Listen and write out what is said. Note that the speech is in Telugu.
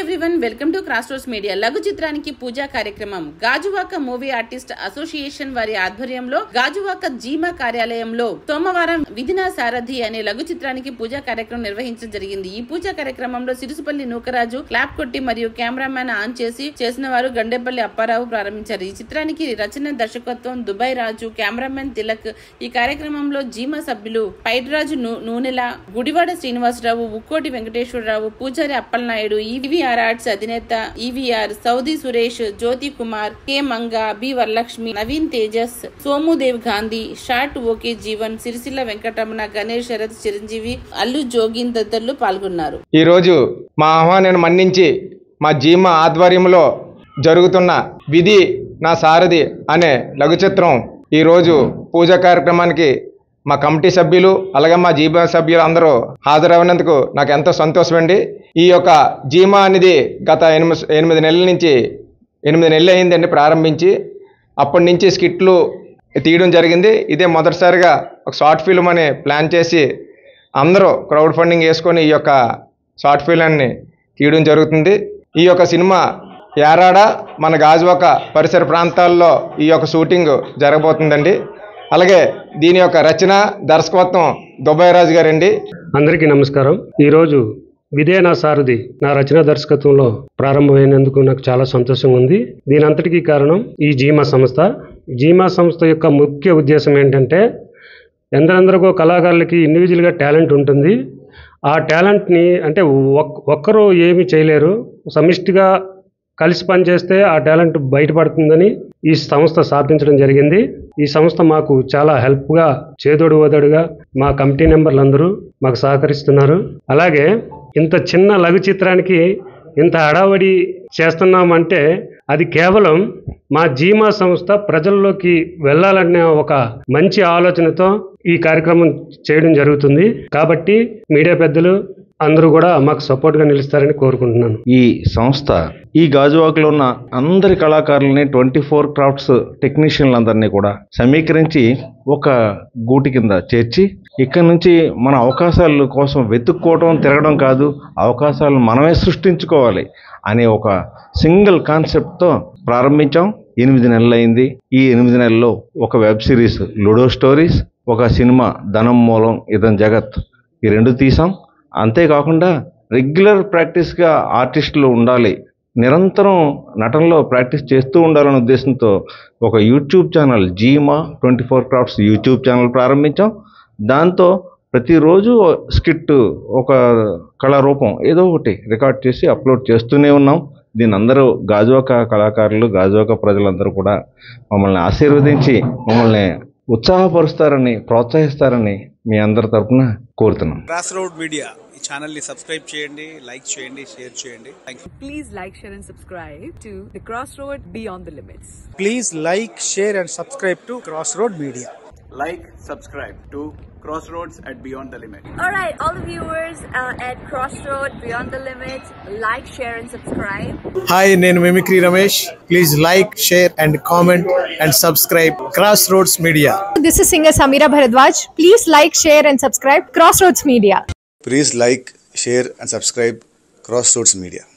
Everyone welcome to Cross Roads Media లఘు చిత్రానికి పూజా కార్యక్రమం గాజువాక మూవీ ఆర్టిస్ట్ అసోసియేషన్ వారి ఆధ్వర్యంలో గాజువాక జీమా కార్యాలయంలో సోమవారం విధినా సారథి అనే లఘు చిత్రానికి పూజా కార్యక్రమం నిర్వహించడం జరిగింది ఈ పూజా కార్యక్రమంలో సిరుసుపల్లి నూకరాజు క్లాప్ కొట్టి మరియు కెమెరామ్యాన్ ఆన్ చేసి చేసిన వారు గండేపల్లి అప్పారావు ప్రారంభించారు ఈ చిత్రానికి రచన దర్శకత్వం దుబాయ్ రాజు కెమెరామెన్ తిలక్ ఈ కార్యక్రమంలో జీమా సభ్యులు పైడ్రాజు నూ- నూనెల గుడివాడ శ్రీనివాసరావు ఉక్కోటి వెంకటేశ్వరరావు పూజారి అప్పలనాయుడు ఈవీఆర్ ఆర్ట్స్ అధినేత EVR Saudi Suresh Jyothi Kumar K Manga B Varalakshmi Naveen Tejas Somudev Gandhi shot okay Jeevan Sircilla Venkataramana Ganesh Sarath Chiranjeevi Allu Jogin తదితరులు పాల్గొన్నారు ఈరోజు మా ఆహ్వానాన్ని మన్నించి మా జీమ ఆధ్వర్యంలో జరుగుతున్న విధి నా సారథి అనే లఘు చిత్రం ఈరోజు పూజా కార్యక్రమానికి మా కమిటీ సభ్యులు అలాగే మా జీమా సభ్యులు అందరూ హాజరవనందుకు నాకు ఎంతో సంతోషం అండి ఈ యొక్క జీమా అనేది గత ఎనిమిది ఎనిమిది నెలల నుంచి ఎనిమిది నెలలు అయిందండి ప్రారంభించి అప్పటి నుంచి స్కిట్లు తీయడం జరిగింది ఇదే మొదటిసారిగా ఒక షార్ట్ ఫిల్మ్ అని ప్లాన్ చేసి అందరూ క్రౌడ్ ఫండింగ్ వేసుకొని ఈ యొక్క షార్ట్ ఫిల్మ్ని తీయడం జరుగుతుంది ఈ యొక్క సినిమా యారాడ మన గాజువాక పరిసర ప్రాంతాల్లో ఈ యొక్క షూటింగ్ జరగబోతుందండి అలాగే దీని యొక్క రచన దర్శకత్వం దుబాయ్ రాజు గారండి అందరికీ నమస్కారం ఈరోజు విదే నా సారథి నా రచన దర్శకత్వంలో ప్రారంభమైనందుకు నాకు చాలా సంతోషంగా ఉంది దీని అంతటికీ కారణం ఈ జీమా సంస్థ జీమా సంస్థ యొక్క ముఖ్య ఉద్దేశం ఏంటంటే ఎందరెందరికో కళాకారులకి ఇండివిజువల్గా టాలెంట్ ఉంటుంది ఆ టాలెంట్ని అంటే ఒక్- ఒక్కరు ఏమీ చేయలేరు సమిష్టిగా కలిసి పనిచేస్తే ఆ టాలెంట్ బయటపడుతుందని ఈ సంస్థ స్థాపించడం జరిగింది ఈ సంస్థ మాకు చాలా హెల్ప్గా చేదోడు ఓదోడుగా మా కమిటీ మెంబర్లు అందరూ మాకు సహకరిస్తున్నారు అలాగే ఇంత చిన్న లఘు చిత్రానికి ఇంత హడావడి చేస్తున్నామంటే అది కేవలం మా జీమా సంస్థ ప్రజల్లోకి వెళ్ళాలనే ఒక మంచి ఆలోచనతో ఈ కార్యక్రమం చేయడం జరుగుతుంది కాబట్టి మీడియా పెద్దలు అందరూ కూడా మాకు సపోర్ట్గా నిలుస్తారని కోరుకుంటున్నాను ఈ సంస్థ ఈ గాజువాకలో ఉన్న అందరి కళాకారులని ట్వంటీ ఫోర్ క్రాఫ్ట్స్ టెక్నీషియన్లందరినీ కూడా సమీకరించి ఒక గూటి కింద చేర్చి ఇక్కడ నుంచి మన అవకాశాల కోసం వెతుక్కోవడం తిరగడం కాదు అవకాశాలను మనమే సృష్టించుకోవాలి అనే ఒక సింగిల్ కాన్సెప్ట్తో ప్రారంభించాం ఎనిమిది నెలలు అయింది ఈ ఎనిమిది నెలల్లో ఒక వెబ్ సిరీస్ లుడో స్టోరీస్ ఒక సినిమా ధనం మూలం ఇదం జగత్ ఈ రెండు తీసాం అంతేకాకుండా రెగ్యులర్ ప్రాక్టీస్గా ఆర్టిస్టులు ఉండాలి నిరంతరం నటనలో ప్రాక్టీస్ చేస్తూ ఉండాలనే ఉద్దేశంతో ఒక యూట్యూబ్ ఛానల్ జీమా twenty four crafts YouTube channel ప్రారంభించాం దాంతో ప్రతిరోజు స్కిట్ ఒక కళారూపం ఏదో ఒకటి రికార్డ్ చేసి అప్లోడ్ చేస్తూనే ఉన్నాం దీని అందరూ గాజువాక కళాకారులు గాజువాక ప్రజలందరూ కూడా మమ్మల్ని ఆశీర్వదించి మమ్మల్ని ఉత్సాహపరుస్తారని ప్రోత్సహిస్తారని మీ అందరి తరపున కోరుతున్నాం క్రాస్ రోడ్ మీడియా ఈ ఛానల్ని సబ్స్క్రైబ్ చేయండి లైక్ చేయండి షేర్ చేయండి thank you Please like, share, and subscribe to The Crossroad Beyond the Limits. Please like, share, and subscribe to Crossroad Media. like, subscribe to Crossroads at Beyond the Limit. All right, all the viewers uh, at Crossroad Beyond the Limits, like, share, and subscribe. Hi నేను mimicry Ramesh please like share and comment and subscribe Cross Roads Media This is singer Samira Bharadwaj. Please like, share, and subscribe Crossroads Media. Please like, share, and subscribe Crossroads Media.